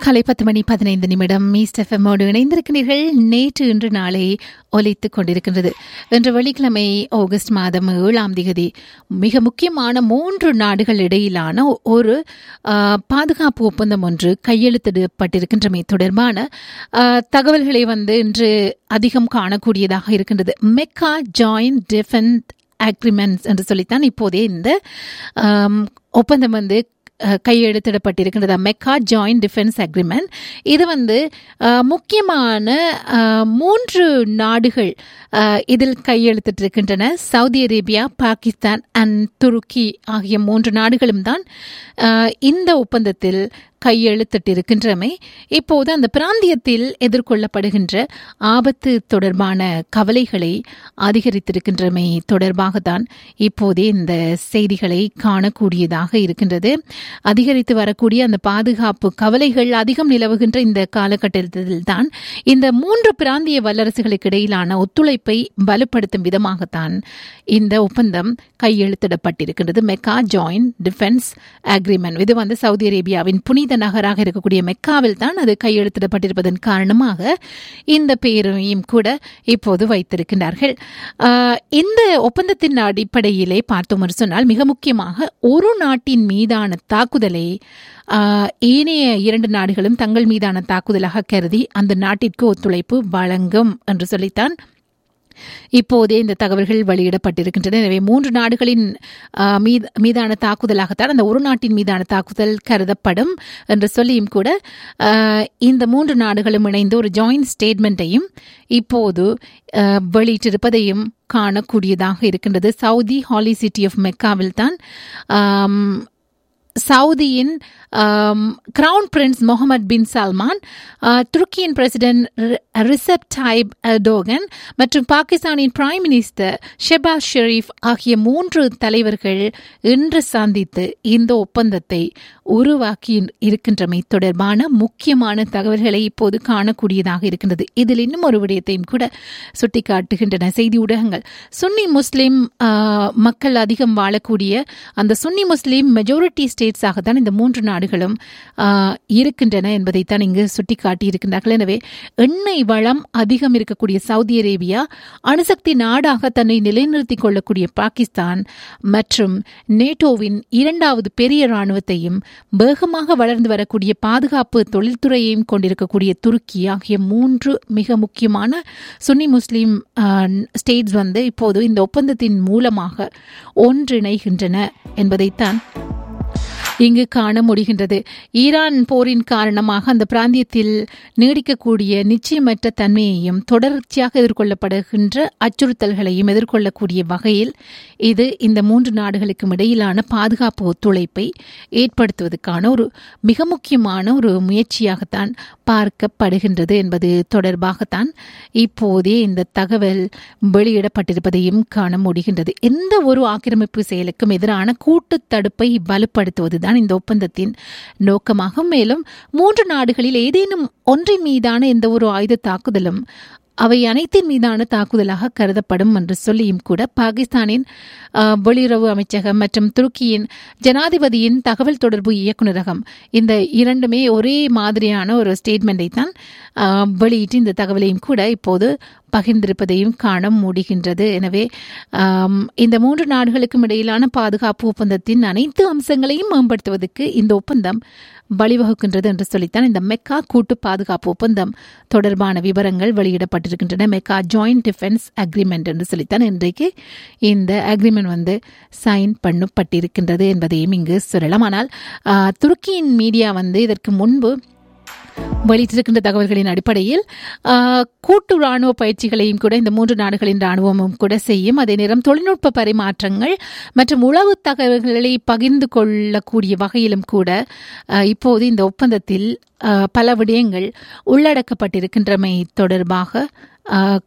காலை பத்து மணி பதினைந்து நிமிடம் ஈஸ்ட் எஃப்எம்மோடு இணைந்திருக்கிறீர்கள் நேற்று இன்று நாளை ஒலித்துக் கொண்டிருக்கின்றது இன்று வெள்ளிக்கிழமை ஆகஸ்ட் மாதம் ஏழாம் திகதி மிக முக்கியமான மூன்று நாடுகள் இடையிலான ஒரு ஆ, பாதுகாப்பு ஒப்பந்தம் ஒன்று கையெழுத்திடப்பட்டிருக்கின்றமை தொடர்பான ஆ, தகவல்களை வந்து இன்று அதிகம் காணக்கூடியதாக இருக்கின்றது மெக்கா ஜாயின்ட் டிஃபென்ஸ் அக்ரிமெண்ட்ஸ் என்று சொல்லித்தான் இப்போதே இந்த ஆம், ஒப்பந்தம் வந்து அஹ், கையெழுத்திடப்பட்டிருக்கின்றது மெக்கா ஜாயின்ட் டிஃபென்ஸ் அக்ரிமெண்ட் இது வந்து அஹ், முக்கியமான அஹ், மூன்று நாடுகள் அஹ், இதில் கையெழுத்திட்டிருக்கின்றன சவுதி அரேபியா பாகிஸ்தான் அண்ட் துருக்கி ஆகிய மூன்று நாடுகளும் தான் அஹ், இந்த ஒப்பந்தத்தில் கையெழுத்திட்டிருக்கின்றமை இப்போது அந்த பிராந்தியத்தில் எதிர்கொள்ளப்படுகின்ற ஆபத்து தொடர்பான கவலைகளை அதிகரித்திருக்கின்றமை தொடர்பாகத்தான் இப்போதே இந்த செய்திகளை காணக்கூடியதாக இருக்கின்றது அதிகரித்து வரக்கூடிய அந்த பாதுகாப்பு கவலைகள் அதிகம் நிலவுகின்ற இந்த காலகட்டத்தில் தான் இந்த மூன்று பிராந்திய வல்லரசுகளுக்கு இடையிலான ஒத்துழைப்பை வலுப்படுத்தும் விதமாகத்தான் இந்த ஒப்பந்தம் கையெழுத்திடப்பட்டிருக்கின்றது மெக்கா ஜாயின்ட் டிஃபென்ஸ் அக்ரிமெண்ட் இது வந்து சவுதி அரேபியாவின் புனித நகராக இருக்கக்கூடிய மெக்காவில் தான் அது கையெழுத்திடப்பட்டிருப்பதன் காரணமாக இந்த பெயரையும் கூட இப்போது வைத்திருக்கின்றார்கள் ஆஹ், இந்த ஒப்பந்தத்தின் அடிப்படையிலே பார்த்தோம் என்று சொன்னால் மிக முக்கியமாக ஒரு நாட்டின் மீதான தாக்குதலை ஆஹ், ஏனைய இரண்டு நாடுகளும் தங்கள் மீதான தாக்குதலாக கருதி அந்த நாட்டிற்கு ஒத்துழைப்பு வழங்கும் என்று சொல்லித்தான் இப்போதே இந்த தகவல்கள் வெளியிடப்பட்டிருக்கின்றன எனவே மூன்று நாடுகளின் ஆ, மீத மீதான தாக்குதலாகத்தான் அந்த ஒரு நாட்டின் மீதான தாக்குதல் கருதப்படும் என்று சொல்லியும் கூட ஆ, இந்த மூன்று நாடுகளும் இணைந்து ஒரு ஜாயின்ட் ஸ்டேட்மெண்ட்டையும் இப்போது ஆ, வெளியிட்டிருப்பதையும் காணக்கூடியதாக இருக்கின்றது சவுதி ஹாலி சிட்டி ஆஃப் மெக்காவில் தான் ஆம், சவுதியின் crown prince Mohammed bin Salman ஆஹ், துருக்கியின் பிரசிடென்ட் ரிசப் டைப் டோகன் மற்றும் பாகிஸ்தானின் பிரைம் மினிஸ்டர் ஷெபாஸ் ஷெரீப் ஆகிய மூன்று தலைவர்கள் இன்று சந்தித்து இந்த ஒப்பந்தத்தை உருவாக்கி இருக்கின்றமை தொடர்பான முக்கியமான தகவல்களை இப்போது காணக்கூடியதாக இருக்கின்றது இதில் இன்னும் ஒரு விடயத்தையும் கூட சுட்டிக்காட்டுகின்றன செய்தி ஊடகங்கள் சுன்னி முஸ்லிம் ஆஹ், மக்கள் அதிகம் வாழக்கூடிய அந்த சுன்னி முஸ்லிம் மெஜாரிட்டி ஸ்டேட்ஸாக தான் இந்த மூன்று நாடுகளும் ஆஹ், இருக்கின்றன என்பதைத்தான் இங்கு சுட்டிக்காட்டி இருக்கின்றார்கள் எனவே எண்ணெய் வளம் அதிகம் இருக்கக்கூடிய சவுதி அரேபியா அணுசக்தி நாடாக தன்னை நிலைநிறுத்திக் கொள்ளக்கூடிய பாகிஸ்தான் மற்றும் நேட்டோவின் இரண்டாவது பெரிய இராணுவத்தையும் வேகமாக வளர்ந்து வரக்கூடிய பாதுகாப்பு தொழில்துறையையும் கொண்டிருக்கக்கூடிய துருக்கி ஆகிய மூன்று மிக முக்கியமான சுன்னி முஸ்லிம் ஸ்டேட்ஸ் வந்து இப்போது இந்த ஒப்பந்தத்தின் மூலமாக ஒன்றிணைகின்றன என்பதைத்தான் இங்கு காண முடிகின்றது ஈரான் போரின் காரணமாக அந்த பிராந்தியத்தில் நீடிக்கக்கூடிய நிச்சயமற்ற தன்மையையும் தொடர்ச்சியாக எதிர்கொள்ளப்படுகின்ற அச்சுறுத்தல்களையும் எதிர்கொள்ளக்கூடிய வகையில் இது இந்த மூன்று நாடுகளுக்கும் இடையிலான பாதுகாப்பு ஒத்துழைப்பை ஏற்படுத்துவதற்கான ஒரு மிக முக்கியமான ஒரு முயற்சியாகத்தான் பார்க்கப்படுகின்றது என்பது தொடர்பாகத்தான் இப்போதே இந்த தகவல் வெளியிடப்பட்டிருப்பதையும் காண முடிகின்றது எந்த ஒரு ஆக்கிரமிப்பு செயலுக்கும் எதிரான கூட்டு தடுப்பை வலுப்படுத்துவதுதான் இந்த ஒப்பந்தத்தின் நோக்கமாகும் மேலும் மூன்று நாடுகளில் ஏதேனும் ஒன்றின் மீதான எந்த ஒரு ஆயுத தாக்குதலும் அவை அனைத்தின் மீதான தாக்குதலாக கருதப்படும் என்று சொல்லியும் கூட பாகிஸ்தானின் ஆஹ், வெளியுறவு அமைச்சகம் மற்றும் துருக்கியின் ஜனாதிபதியின் தகவல் தொடர்பு இயக்குநரகம் இந்த இரண்டுமே ஒரே மாதிரியான ஒரு ஸ்டேட்மெண்ட்டை தான் ஆஹ், வெளியிட்டு இந்த தகவலையும் கூட இப்போது பகிர்ந்திருப்பதையும் காண முடிகின்றது எனவே ஆம், இந்த மூன்று நாடுகளுக்கும் இடையிலான பாதுகாப்பு ஒப்பந்தத்தின் அனைத்து அம்சங்களையும் மேம்படுத்துவதற்கு இந்த ஒப்பந்தம் வழிவகுக்கின்றது என்று சொல்லித்தான் இந்த மெக்கா கூட்டு பாதுகாப்பு ஒப்பந்தம் தொடர்பான விவரங்கள் வெளியிடப்பட்டிருக்கின்றன மெக்கா ஜாயிண்ட் டிஃபென்ஸ் அக்ரிமெண்ட் என்று சொல்லித்தான் இன்றைக்கு இந்த அக்ரிமெண்ட் வந்து சைன் பண்ணப்பட்டிருக்கின்றது என்பதையும் இங்கு சொல்லலாம் ஆனால் ஆ, துருக்கியின் மீடியா வந்து இதற்கு முன்பு வெளியிட்டிருக்கின்ற தகவல்களின் அடிப்படையில் ஆ, கூட்டு ராணுவ பயிற்சிகளையும் கூட இந்த மூன்று நாடுகளின் ராணுவமும் கூட செய்யும் அதே நேரம் தொழில்நுட்ப பரிமாற்றங்கள் மற்றும் உளவு தகவல்களை பகிர்ந்து கொள்ளக்கூடிய வகையிலும் கூட ஆ, இப்போது இந்த ஒப்பந்தத்தில் ஆ, பல விடயங்கள் உள்ளடக்கப்பட்டிருக்கின்றமை தொடர்பாக ஆ,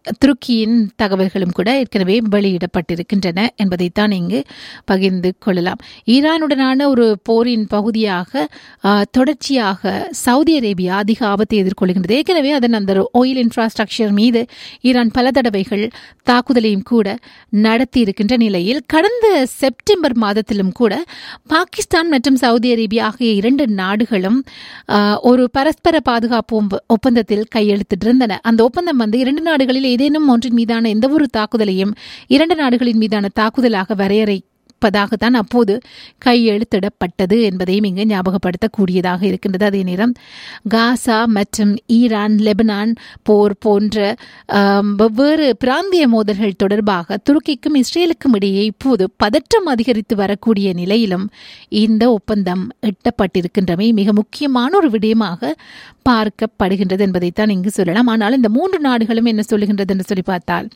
துருக்கியின் தகவல்களும் கூட ஏற்கனவே வெளியிடப்பட்டிருக்கின்றன என்பதைத்தான் இங்கு பகிர்ந்து கொள்ளலாம் ஈரானுடனான ஒரு போரின் பகுதியாக ஆ, தொடர்ச்சியாக சவுதி அரேபியா அதிக ஆபத்தை எதிர்கொள்கின்றது ஏற்கனவே அதன் அந்த ஆயில் இன்ஃப்ராஸ்ட்ரக்சர் மீது ஈரான் பல தடவைகள் தாக்குதலையும் கூட நடத்தி இருக்கின்ற நிலையில் கடந்த செப்டம்பர் மாதத்திலும் கூட பாகிஸ்தான் மற்றும் சவுதி அரேபியா ஆகிய இரண்டு நாடுகளும் ஆ, ஒரு பரஸ்பர பாதுகாப்பு ஒப்ப- ஒப்பந்தத்தில் கையெழுத்திட்டிருந்தன அந்த ஒப்பந்தம் வந்து இரண்டு நாடுகளில் ஏதேனும் ஒன்றின் மீதான எந்த ஒரு தாக்குதலையும் இரண்டு நாடுகளின் மீதான தாக்குதலாக வரையறைப்பதாகத்தான் அப்போது கையெழுத்திடப்பட்டது என்பதையும் இங்கு ஞாபகப்படுத்தக்கூடியதாக இருக்கின்றது அதே நேரம் காசா மற்றும் ஈரான் லெபனான் போர் போன்ற ஆம், வெவ்வேறு பிராந்திய மோதல்கள் தொடர்பாக துருக்கிக்கும் இஸ்ரேலுக்கும் இடையே இப்போது பதற்றம் அதிகரித்து வரக்கூடிய நிலையிலும் இந்த ஒப்பந்தம் எட்டப்பட்டிருக்கின்றமை மிக முக்கியமான ஒரு விடயமாக பார்க்கப்படுகின்றது என்பதைத்தான் இங்கு சொல்லலாம் ஆனால் இந்த மூன்று நாடுகளும் என்ன சொல்லுகின்றது என்று சொல்லி பார்த்தால்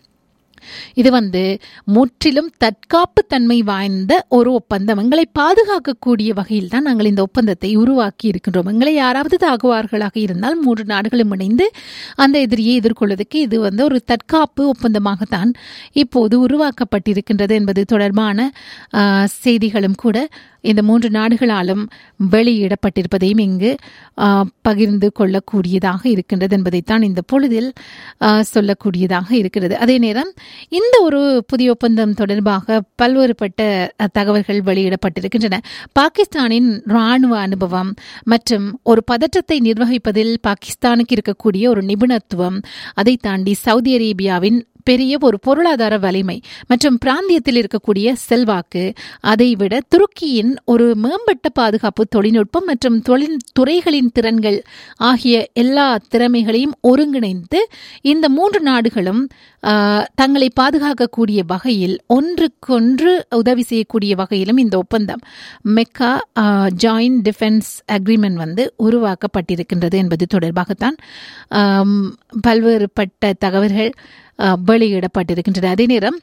இது வந்து முற்றிலும் தற்காப்பு தன்மை வாய்ந்த ஒரு ஒப்பந்தம் எங்களை பாதுகாக்கக்கூடிய வகையில் தான் நாங்கள் இந்த ஒப்பந்தத்தை உருவாக்கி இருக்கின்றோம் எங்களை யாராவது தாக்குவார்களாக இருந்தால் மூன்று நாடுகளும் இணைந்து அந்த எதிரியை எதிர்கொள்வதற்கு இது வந்து ஒரு தற்காப்பு ஒப்பந்தமாகத்தான் இப்போது உருவாக்கப்பட்டிருக்கின்றது என்பது தொடர்பான ஆ, செய்திகளும் கூட இந்த மூன்று நாடுகளாலும் வெளியிடப்பட்டிருப்பதையும் இங்கு ஆ, பகிர்ந்து கொள்ளக்கூடியதாக இருக்கின்றது என்பதைத்தான் இந்த பொழுதில் ஆ, சொல்லக்கூடியதாக இருக்கிறது அதே நேரம் இந்த ஒரு புதிய ஒப்பந்தம் தொடர்பாக பல்வேறுபட்ட அ, தகவல்கள் வெளியிடப்பட்டிருக்கின்றன பாகிஸ்தானின் ராணுவ அனுபவம் மற்றும் ஒரு பதற்றத்தை நிர்வகிப்பதில் பாகிஸ்தானுக்கு இருக்கக்கூடிய ஒரு நிபுணத்துவம் அதை தாண்டி சவுதி அரேபியாவின் பெரிய ஒரு பொருளாதார வலிமை மற்றும் பிராந்தியத்தில் இருக்கக்கூடிய செல்வாக்கு அதைவிட துருக்கியின் ஒரு மேம்பட்ட பாதுகாப்பு தொழில்நுட்பம் மற்றும் தொழில் துறைகளின் திறன்கள் ஆகிய எல்லா திறமைகளையும் ஒருங்கிணைந்து இந்த மூன்று நாடுகளும் ஆ, தங்களை பாதுகாக்கக்கூடிய வகையில் ஒன்றுக்கொன்று உதவி செய்யக்கூடிய வகையிலும் இந்த ஒப்பந்தம் மெக்கா ஜாயிண்ட் டிஃபென்ஸ் அக்ரிமெண்ட் வந்து உருவாக்கப்பட்டிருக்கின்றது என்பது தொடர்பாகத்தான் ஆம், பல்வேறுபட்ட தகவல்கள் ஆ, வெளியிடப்பட்டிருக்கின்றன அதே நேரம்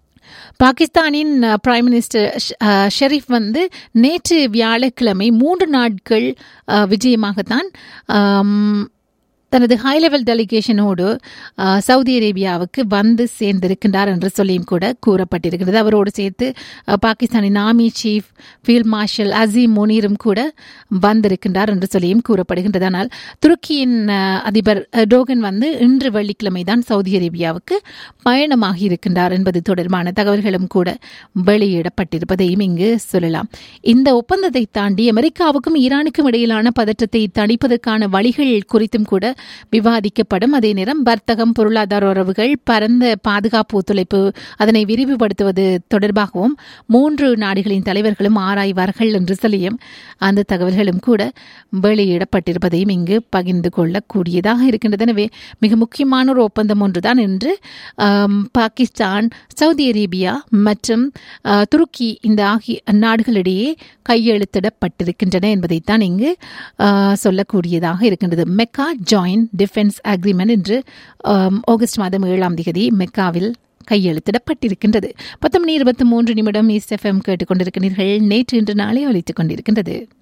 பாகிஸ்தானின் அஹ், பிரைம் மினிஸ்டர் ஷ- அஹ், ஷெரீப் வந்து நேற்று வியாழக்கிழமை மூன்று நாட்கள் அஹ், விஜயமாகத்தான் ஆம், தனது ஹை லெவல் டெலிகேஷனோடு அஹ், சவுதி அரேபியாவுக்கு வந்து சேர்ந்திருக்கின்றார் என்று சொல்லியும் கூட கூறப்பட்டிருக்கிறது அவரோடு சேர்த்து அஹ், பாகிஸ்தானின் army chief field marshal Asim முனீரும் கூட வந்திருக்கின்றார் என்று சொல்லியும் கூறப்படுகின்றது ஆனால் துருக்கியின் அஹ், அதிபர் டோகன் வந்து இன்று வெள்ளிக்கிழமை தான் சவுதி அரேபியாவுக்கு பயணமாகி இருக்கின்றார் என்பது தொடர்பான தகவல்களும் கூட வெளியிடப்பட்டிருப்பதையும் இங்கு சொல்லலாம் இந்த ஒப்பந்தத்தை தாண்டி அமெரிக்காவுக்கும் ஈரானுக்கும் இடையிலான பதற்றத்தை தணிப்பதற்கான வழிகள் குறித்தும் கூட விவாதிக்கப்படும் அதே நேரம் வர்த்தகம் பொருளாதார உறவுகள் பரந்த பாதுகாப்பு ஒத்துழைப்பு அதனை விரிவுபடுத்துவது தொடர்பாகவும் மூன்று நாடுகளின் தலைவர்களும் ஆராய்வார்கள் என்று சொல்லியும் அந்த தகவல்களும் கூட வெளியிடப்பட்டிருப்பதையும் இங்கு பகிர்ந்து கொள்ளக்கூடியதாக இருக்கின்றது எனவே மிக முக்கியமான ஒரு ஒப்பந்தம் ஒன்றுதான் என்று ஆம், பாகிஸ்தான் சவுதி அரேபியா மற்றும் ஆ, துருக்கி இந்த ஆகிய நாடுகளிடையே கையெழுத்திடப்பட்டிருக்கின்றன என்பதைத்தான் இங்கு ஆ, சொல்லக்கூடியதாக இருக்கின்றது மெக்கா ஜாயிண்ட் டிஃபென்ஸ் அக்ரிமெண்ட் என்று ஆம், ஆகஸ்ட் மாதம் ஏழாம் தேதி மெக்காவில் கையெழுத்திடப்பட்டிருக்கின்றது பத்து மணி இருபத்தி மூன்று நிமிடம் ஈஸ்ட் எஃப்எம் கேட்டுக்கொண்டிருக்கிறீர்கள் நேற்று இன்று நாளை ஒலித்துக் கொண்டிருக்கின்றது